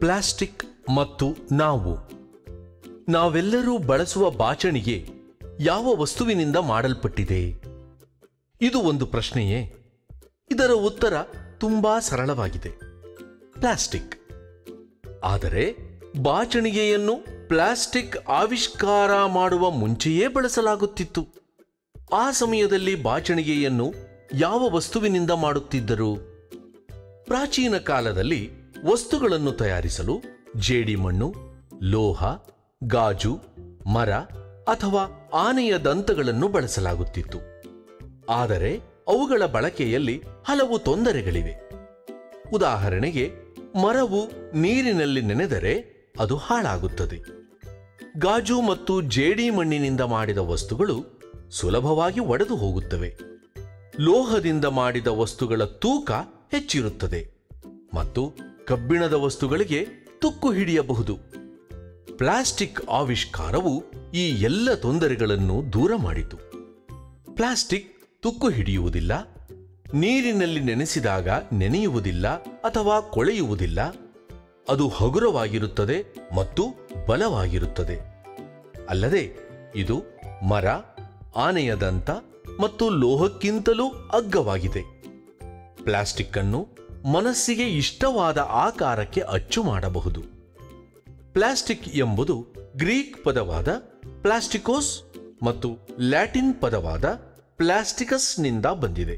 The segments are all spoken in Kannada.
ಪ್ಲಾಸ್ಟಿಕ್ ಮತ್ತು ನಾವು ನಾವೆಲ್ಲರೂ ಬಳಸುವ ಬಾಚಣಿಗೆ ಯಾವ ವಸ್ತುವಿನಿಂದ ಮಾಡಲ್ಪಟ್ಟಿದೆ ಇದು ಒಂದು ಪ್ರಶ್ನೆಯೇ ಇದರ ಉತ್ತರ ತುಂಬಾ ಸರಳವಾಗಿದೆ ಪ್ಲಾಸ್ಟಿಕ್ ಆದರೆ ಬಾಚಣಿಗೆಯನ್ನು ಪ್ಲಾಸ್ಟಿಕ್ ಆವಿಷ್ಕಾರ ಮಾಡುವ ಮುಂಚೆಯೇ ಬಳಸಲಾಗುತ್ತಿತ್ತು ಆ ಸಮಯದಲ್ಲಿ ಬಾಚಣಿಗೆಯನ್ನು ಯಾವ ವಸ್ತುವಿನಿಂದ ಮಾಡುತ್ತಿದ್ದರು ಪ್ರಾಚೀನ ಕಾಲದಲ್ಲಿ ವಸ್ತುಗಳನ್ನು ತಯಾರಿಸಲು ಜೇಡಿಮಣ್ಣು ಲೋಹ ಗಾಜು ಮರ ಅಥವಾ ಆನೆಯ ದಂತಗಳನ್ನು ಬಳಸಲಾಗುತ್ತಿತ್ತು ಆದರೆ ಅವುಗಳ ಬಳಕೆಯಲ್ಲಿ ಹಲವು ತೊಂದರೆಗಳಿವೆ ಉದಾಹರಣೆಗೆ ಮರವು ನೀರಿನಲ್ಲಿ ನೆನೆದರೆ ಅದು ಹಾಳಾಗುತ್ತದೆ ಗಾಜು ಮತ್ತು ಜೇಡಿ ಮಣ್ಣಿನಿಂದ ಮಾಡಿದ ವಸ್ತುಗಳು ಸುಲಭವಾಗಿ ಒಡೆದು ಹೋಗುತ್ತವೆ ಲೋಹದಿಂದ ಮಾಡಿದ ವಸ್ತುಗಳ ತೂಕ ಹೆಚ್ಚಿರುತ್ತದೆ ಮತ್ತು ಕಬ್ಬಿಣದ ವಸ್ತುಗಳಿಗೆ ತುಕ್ಕು ಹಿಡಿಯಬಹುದು ಪ್ಲಾಸ್ಟಿಕ್ ಆವಿಷ್ಕಾರವು ಈ ಎಲ್ಲ ತೊಂದರೆಗಳನ್ನು ದೂರ ಮಾಡಿತು ಪ್ಲಾಸ್ಟಿಕ್ ತುಕ್ಕು ಹಿಡಿಯುವುದಿಲ್ಲ ನೀರಿನಲ್ಲಿ ನೆನೆಸಿದಾಗ ನೆನೆಯುವುದಿಲ್ಲ ಅಥವಾ ಕೊಳೆಯುವುದಿಲ್ಲ ಅದು ಹಗುರವಾಗಿರುತ್ತದೆ ಮತ್ತು ಬಲವಾಗಿರುತ್ತದೆ ಅಲ್ಲದೆ ಇದು ಮರ ಆನೆಯ ದಂತ ಮತ್ತು ಲೋಹಕ್ಕಿಂತಲೂ ಅಗ್ಗವಾಗಿದೆ ಪ್ಲಾಸ್ಟಿಕ್ ಅನ್ನು ಮನಸ್ಸಿಗೆ ಇಷ್ಟವಾದ ಆಕಾರಕ್ಕೆ ಅಚ್ಚು ಮಾಡಬಹುದು ಪ್ಲಾಸ್ಟಿಕ್ ಎಂಬುದು ಗ್ರೀಕ್ ಪದವಾದ ಪ್ಲಾಸ್ಟಿಕೋಸ್ ಮತ್ತು ಲ್ಯಾಟಿನ್ ಪದವಾದ ಪ್ಲಾಸ್ಟಿಕಸ್ನಿಂದ ಬಂದಿದೆ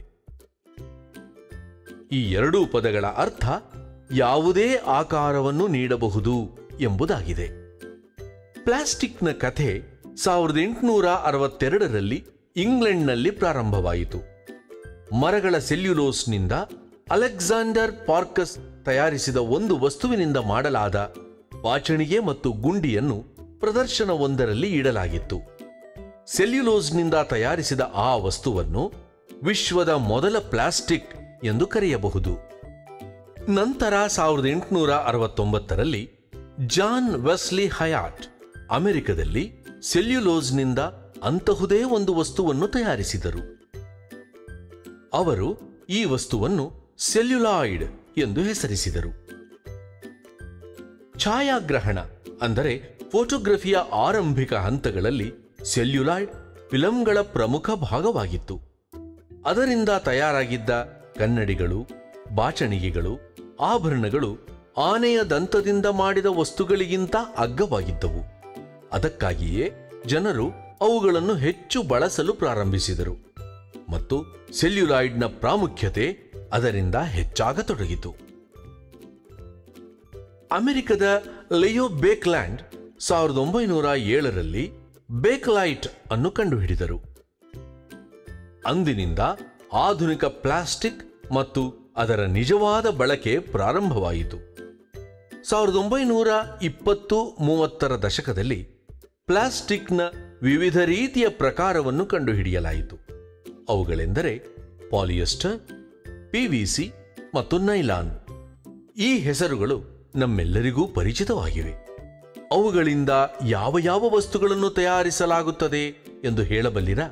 ಈ ಎರಡೂ ಪದಗಳ ಅರ್ಥ ಯಾವುದೇ ಆಕಾರವನ್ನು ನೀಡಬಹುದು ಎಂಬುದಾಗಿದೆ ಪ್ಲಾಸ್ಟಿಕ್ನ ಕಥೆ ಸಾವಿರದ ಎಂಟುನೂರ ಅರವತ್ತೆರಡರಲ್ಲಿ ಇಂಗ್ಲೆಂಡ್ನಲ್ಲಿ ಪ್ರಾರಂಭವಾಯಿತು ಮರಗಳ ಸೆಲ್ಯುಲೋಸ್ನಿಂದ ಅಲೆಕ್ಸಾಂಡರ್ ಪಾರ್ಕಸ್ ತಯಾರಿಸಿದ ಒಂದು ವಸ್ತುವಿನಿಂದ ಮಾಡಲಾದ ಬಾಚಣಿಗೆ ಮತ್ತು ಗುಂಡಿಯನ್ನು ಪ್ರದರ್ಶನವೊಂದರಲ್ಲಿ ಇಡಲಾಗಿತ್ತು ಸೆಲ್ಯುಲೋಸ್ನಿಂದ ತಯಾರಿಸಿದ ಆ ವಸ್ತುವನ್ನು ವಿಶ್ವದ ಮೊದಲ ಪ್ಲಾಸ್ಟಿಕ್ ಎಂದು ಕರೆಯಬಹುದು ನಂತರ ಸಾವಿರದ ಎಂಟುನೂರ ಅರವತ್ತೊಂಬತ್ತರಲ್ಲಿ ಜಾನ್ ವೆಸ್ಲಿ ಹಯಾಟ್ ಅಮೆರಿಕದಲ್ಲಿ ಸೆಲ್ಯುಲೋಸ್ನಿಂದ ಅಂತಹುದೇ ಒಂದು ವಸ್ತುವನ್ನು ತಯಾರಿಸಿದರು ಅವರು ಈ ವಸ್ತುವನ್ನು ಸೆಲ್ಯುಲಾಯ್ಡ್ ಎಂದು ಹೆಸರಿಸಿದರು ಛಾಯಾಗ್ರಹಣ ಅಂದರೆ ಫೋಟೋಗ್ರಫಿಯ ಆರಂಭಿಕ ಹಂತಗಳಲ್ಲಿ ಸೆಲ್ಯುಲಾಯ್ಡ್ ಫಿಲಂಗಳ ಪ್ರಮುಖ ಭಾಗವಾಗಿತ್ತು ಅದರಿಂದ ತಯಾರಾಗಿದ್ದ ಕನ್ನಡಿಗಳು ಬಾಚಣಿಗೆಗಳು ಆಭರಣಗಳು ಆನೆಯ ದಂತದಿಂದ ಮಾಡಿದ ವಸ್ತುಗಳಿಗಿಂತ ಅಗ್ಗವಾಗಿದ್ದವು ಅದಕ್ಕಾಗಿಯೇ ಜನರು ಅವುಗಳನ್ನು ಹೆಚ್ಚು ಬಳಸಲು ಪ್ರಾರಂಭಿಸಿದರು ಮತ್ತು ಸೆಲ್ಯುಲಾಯ್ಡ್ನ ಪ್ರಾಮುಖ್ಯತೆ ಅದರಿಂದ ಹೆಚ್ಚಾಗತೊಡಗಿತು ಅಮೆರಿಕದ ಲಿಯೋ ಬೇಕ್ಲ್ಯಾಂಡ್ ಸಾವಿರದ ಒಂಬೈನೂರ ಏಳರಲ್ಲಿ ಬೇಕ್ಲೈಟ್ ಅನ್ನು ಕಂಡುಹಿಡಿದರು ಅಂದಿನಿಂದ ಆಧುನಿಕ ಪ್ಲಾಸ್ಟಿಕ್ ಮತ್ತು ಅದರ ನಿಜವಾದ ಬಳಕೆ ಪ್ರಾರಂಭವಾಯಿತು ಸಾವಿರದ ಒಂಬೈನೂರ ಇಪ್ಪತ್ತು ಮೂವತ್ತರ ದಶಕದಲ್ಲಿ ಪ್ಲಾಸ್ಟಿಕ್ನ ವಿವಿಧ ರೀತಿಯ ಪ್ರಕಾರವನ್ನು ಕಂಡುಹಿಡಿಯಲಾಯಿತು ಅವುಗಳೆಂದರೆ ಪಾಲಿಯಸ್ಟರ್ ಪಿವಿಸಿ ಮತ್ತು ನೈಲಾನ್ ಈ ಹೆಸರುಗಳು ನಮ್ಮೆಲ್ಲರಿಗೂ ಪರಿಚಿತವಾಗಿವೆ ಅವುಗಳಿಂದ ಯಾವ ಯಾವ ವಸ್ತುಗಳನ್ನು ತಯಾರಿಸಲಾಗುತ್ತದೆ ಎಂದು ಹೇಳಬಲ್ಲಿರಾ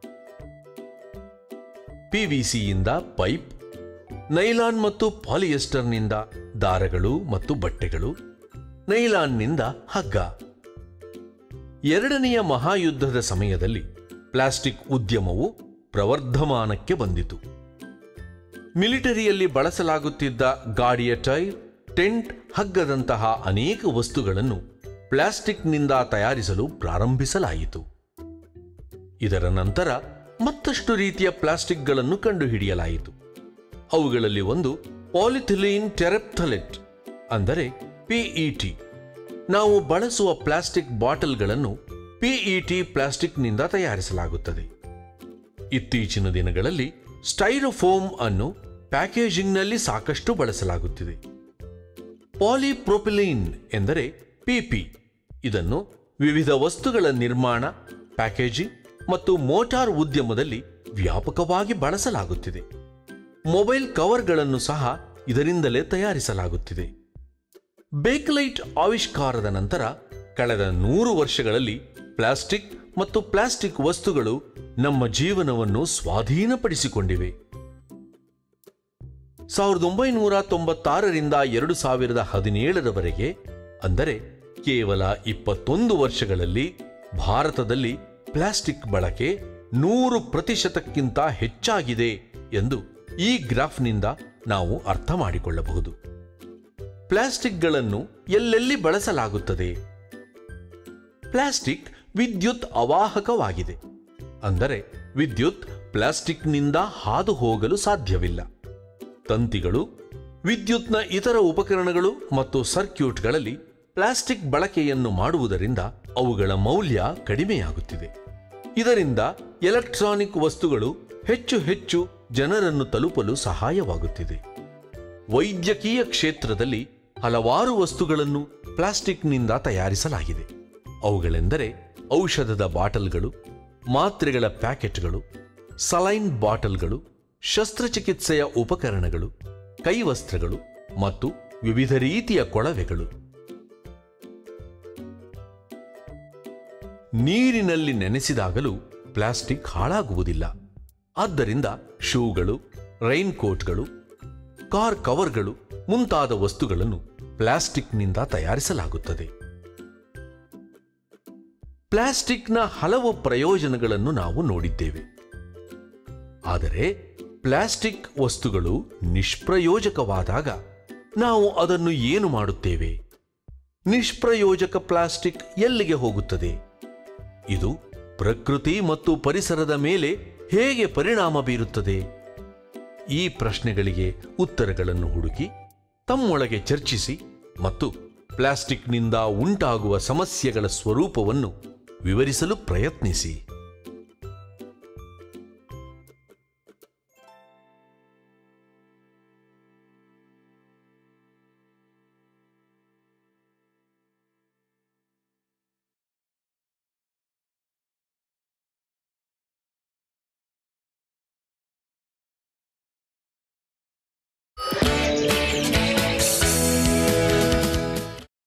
ಪಿವಿಸಿಯಿಂದ ಪೈಪ್ ನೈಲಾನ್ ಮತ್ತು ಪಾಲಿಯೆಸ್ಟರ್ನಿಂದ ದಾರಗಳು ಮತ್ತು ಬಟ್ಟೆಗಳು ನೈಲಾನ್ನಿಂದ ಹಗ್ಗ ಎರಡನೆಯ ಮಹಾಯುದ್ಧದ ಸಮಯದಲ್ಲಿ ಪ್ಲಾಸ್ಟಿಕ್ ಉದ್ಯಮವು ಪ್ರವರ್ಧಮಾನಕ್ಕೆ ಬಂದಿತು ಮಿಲಿಟರಿಯಲ್ಲಿ ಬಳಸಲಾಗುತ್ತಿದ್ದ ಗಾಡಿಯ ಟೈರ್ ಟೆಂಟ್ ಹಗ್ಗದಂತಹ ಅನೇಕ ವಸ್ತುಗಳನ್ನು ಪ್ಲಾಸ್ಟಿಕ್ನಿಂದ ತಯಾರಿಸಲು ಪ್ರಾರಂಭಿಸಲಾಯಿತು ಇದರ ನಂತರ ಮತ್ತಷ್ಟು ರೀತಿಯ ಪ್ಲಾಸ್ಟಿಕ್ಗಳನ್ನು ಕಂಡುಹಿಡಿಯಲಾಯಿತು ಅವುಗಳಲ್ಲಿ ಒಂದು ಪಾಲಿಥಿಲೀನ್ ಟೆರೆಪ್ಥಲೆಟ್ ಅಂದರೆ ಪಿಇಟಿ ನಾವು ಬಳಸುವ ಪ್ಲಾಸ್ಟಿಕ್ ಬಾಟಲ್ಗಳನ್ನು ಪಿಇಟಿ ಪ್ಲಾಸ್ಟಿಕ್ನಿಂದ ತಯಾರಿಸಲಾಗುತ್ತದೆ ಇತ್ತೀಚಿನ ದಿನಗಳಲ್ಲಿ ಸ್ಟೈರೋಫೋಮ್ ಅನ್ನು ಪ್ಯಾಕೇಜಿಂಗ್ನಲ್ಲಿ ಸಾಕಷ್ಟು ಬಳಸಲಾಗುತ್ತಿದೆ ಪಾಲಿಪ್ರೊಪಿಲೀನ್ ಎಂದರೆ ಪಿಪಿ ಇದನ್ನು ವಿವಿಧ ವಸ್ತುಗಳ ನಿರ್ಮಾಣ ಪ್ಯಾಕೇಜಿಂಗ್ ಮತ್ತು ಮೋಟಾರ್ ಉದ್ಯಮದಲ್ಲಿ ವ್ಯಾಪಕವಾಗಿ ಬಳಸಲಾಗುತ್ತಿದೆ ಮೊಬೈಲ್ ಕವರ್ಗಳನ್ನು ಸಹ ಇದರಿಂದಲೇ ತಯಾರಿಸಲಾಗುತ್ತಿದೆ ಬೇಕ್ಲೈಟ್ ಆವಿಷ್ಕಾರದ ನಂತರ ಕಳೆದ ನೂರು ವರ್ಷಗಳಲ್ಲಿ ಪ್ಲಾಸ್ಟಿಕ್ ಮತ್ತು ಪ್ಲಾಸ್ಟಿಕ್ ವಸ್ತುಗಳು ನಮ್ಮ ಜೀವನವನ್ನು ಸ್ವಾಧೀನಪಡಿಸಿಕೊಂಡಿವೆ ಸಾವಿರದ ಒಂಬೈನೂರ ತೊಂಬತ್ತಾರರಿಂದ ಎರಡು ಸಾವಿರದ ಹದಿನೇಳರವರೆಗೆ ಅಂದರೆ ಕೇವಲ ಇಪ್ಪತ್ತೊಂದು ವರ್ಷಗಳಲ್ಲಿ ಭಾರತದಲ್ಲಿ ಪ್ಲಾಸ್ಟಿಕ್ ಬಳಕೆ ನೂರು ಪ್ರತಿಶತಕ್ಕಿಂತ ಹೆಚ್ಚಾಗಿದೆ ಎಂದು ಈ ಗ್ರಾಫ್ನಿಂದ ನಾವು ಅರ್ಥ ಮಾಡಿಕೊಳ್ಳಬಹುದು ಪ್ಲಾಸ್ಟಿಕ್ಗಳನ್ನು ಎಲ್ಲೆಲ್ಲಿ ಬಳಸಲಾಗುತ್ತದೆ ಪ್ಲಾಸ್ಟಿಕ್ ವಿದ್ಯುತ್ ಅವಾಹಕವಾಗಿದೆ ಅಂದರೆ ವಿದ್ಯುತ್ ಪ್ಲಾಸ್ಟಿಕ್ನಿಂದ ಹಾದು ಹೋಗಲು ಸಾಧ್ಯವಿಲ್ಲ ತಂತಿಗಳು ವಿದ್ಯುತ್ನ ಇತರ ಉಪಕರಣಗಳು ಮತ್ತು ಸರ್ಕ್ಯೂಟ್ಗಳಲ್ಲಿ ಪ್ಲಾಸ್ಟಿಕ್ ಬಳಕೆಯನ್ನು ಮಾಡುವುದರಿಂದ ಅವುಗಳ ಮೌಲ್ಯ ಕಡಿಮೆಯಾಗುತ್ತಿದೆ ಇದರಿಂದ ಎಲೆಕ್ಟ್ರಾನಿಕ್ ವಸ್ತುಗಳು ಹೆಚ್ಚು ಹೆಚ್ಚು ಜನರನ್ನು ತಲುಪಲು ಸಹಾಯವಾಗುತ್ತಿದೆ ವೈದ್ಯಕೀಯ ಕ್ಷೇತ್ರದಲ್ಲಿ ಹಲವಾರು ವಸ್ತುಗಳನ್ನು ಪ್ಲಾಸ್ಟಿಕ್ನಿಂದ ತಯಾರಿಸಲಾಗಿದೆ ಅವುಗಳೆಂದರೆ ಔಷಧದ ಬಾಟಲ್ಗಳು ಮಾತ್ರೆಗಳ ಪ್ಯಾಕೆಟ್ಗಳು ಸಲೈನ್ ಬಾಟಲ್ಗಳು ಶಸ್ತ್ರಚಿಕಿತ್ಸೆಯ ಉಪಕರಣಗಳು ಕೈವಸ್ತ್ರಗಳು ಮತ್ತು ವಿವಿಧ ರೀತಿಯ ಕೊಳವೆಗಳು ನೀರಿನಲ್ಲಿ ನೆನೆಸಿದಾಗಲೂ ಪ್ಲಾಸ್ಟಿಕ್ ಹಾಳಾಗುವುದಿಲ್ಲ ಆದ್ದರಿಂದ ಶೂಗಳು ರೈನ್ ಕೋಟ್ಗಳು ಕಾರ್ ಕವರ್ಗಳು ಮುಂತಾದ ವಸ್ತುಗಳನ್ನು ಪ್ಲಾಸ್ಟಿಕ್ನಿಂದ ತಯಾರಿಸಲಾಗುತ್ತದೆ ಪ್ಲಾಸ್ಟಿಕ್ನ ಹಲವು ಪ್ರಯೋಜನಗಳನ್ನು ನಾವು ನೋಡಿದ್ದೇವೆ ಆದರೆ ಪ್ಲಾಸ್ಟಿಕ್ ವಸ್ತುಗಳು ನಿಷ್ಪ್ರಯೋಜಕವಾದಾಗ ನಾವು ಅದನ್ನು ಏನು ಮಾಡುತ್ತೇವೆ ನಿಷ್ಪ್ರಯೋಜಕ ಪ್ಲಾಸ್ಟಿಕ್ ಎಲ್ಲಿಗೆ ಹೋಗುತ್ತದೆ ಇದು ಪ್ರಕೃತಿ ಮತ್ತು ಪರಿಸರದ ಮೇಲೆ ಹೇಗೆ ಪರಿಣಾಮ ಬೀರುತ್ತದೆ ಈ ಪ್ರಶ್ನೆಗಳಿಗೆ ಉತ್ತರಗಳನ್ನು ಹುಡುಕಿ ತಮ್ಮೊಳಗೆ ಚರ್ಚಿಸಿ ಮತ್ತು ಪ್ಲಾಸ್ಟಿಕ್ನಿಂದ ಉಂಟಾಗುವ ಸಮಸ್ಯೆಗಳ ಸ್ವರೂಪವನ್ನು ವಿವರಿಸಲು ಪ್ರಯತ್ನಿಸಿ